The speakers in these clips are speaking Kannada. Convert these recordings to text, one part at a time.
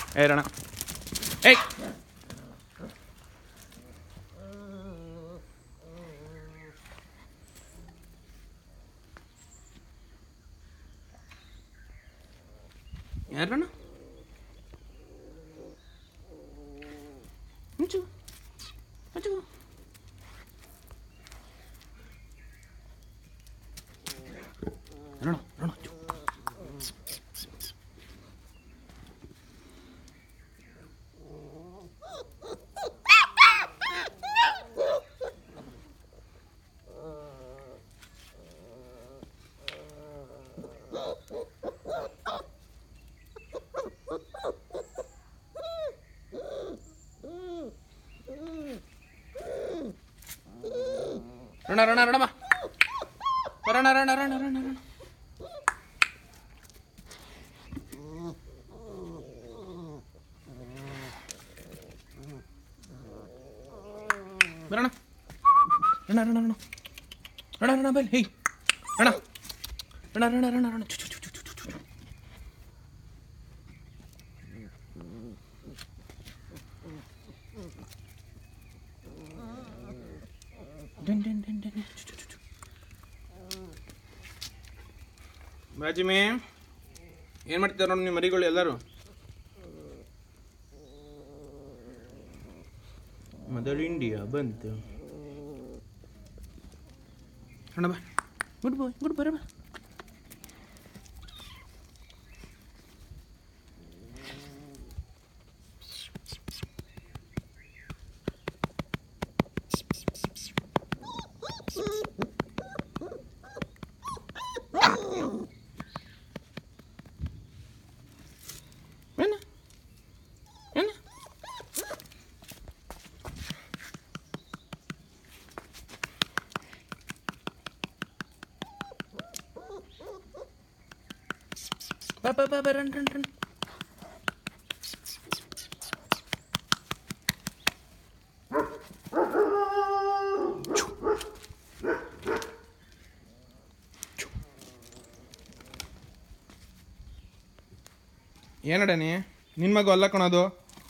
ಏ ರಣ ಏಯ್ ಯಾರಣ್ಣ ಮುಂಚು ಮುಂಚು ರಣ ರಣ ಚು. ರಣ ರಣ ರಣಮ್ಮ ರಣ ರಣ ರಣ ರಣ ರಣ ಬರೋಣ ರಣ ರಣ ರಣ ರಣ ರಣ ಬಲ್ ಹೇ ರಣ ರಣ ರಣ ರಣ ರಣ ಚು, ಚು, ಚು, ಚು, ಚು, ಚು, ಚು. ಡಿನ್ ಡಿನ್ ಡಿನ್ ಡಿನ್ ಚು, ಚು, ಚು, ಚು. ಬಾಜಿಮಿ ಏನು ಮಾಡ್ತಿದ್ದಾರೆ ನೋಡಿ ನಿಮ್ಮ ಮರಿಗಳು ಎಲ್ಲರೂ ಮದರ್ ಇಂಡಿಯಾ ಬಂತು ಅಣ್ಣ ಬಾ ಗುಡ್ ಬಾಯ್ ಗುಡ್ ಬರ ಬಾ ಏನು ಏನು ಬಾ ಬಾ ಬಾ ಬಾ ರನ್ ರನ್ ರನ್ ಏನಡನಿ ನಿನ್ನ ಮಗ ಅಲ್ಲ ಕಣದು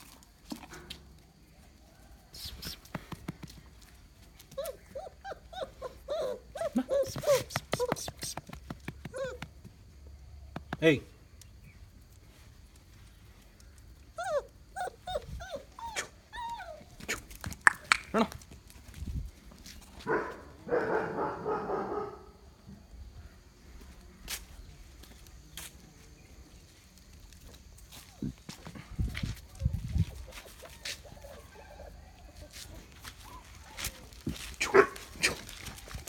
ಏಯ್ ಅಣ್ಣ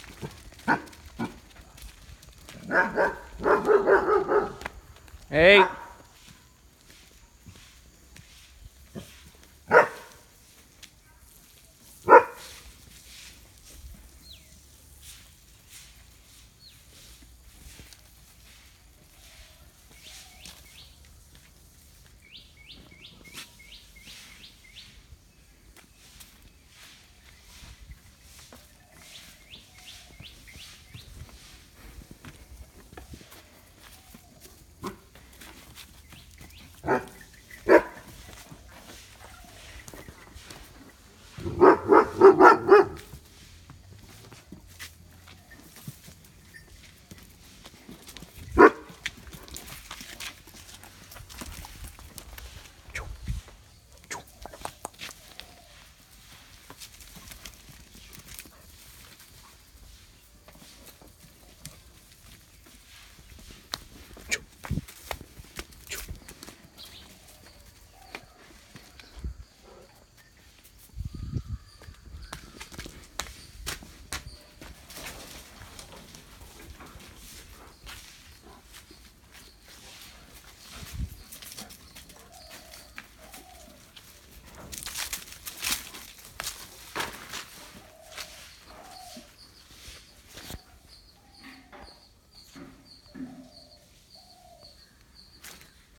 ಏಯ್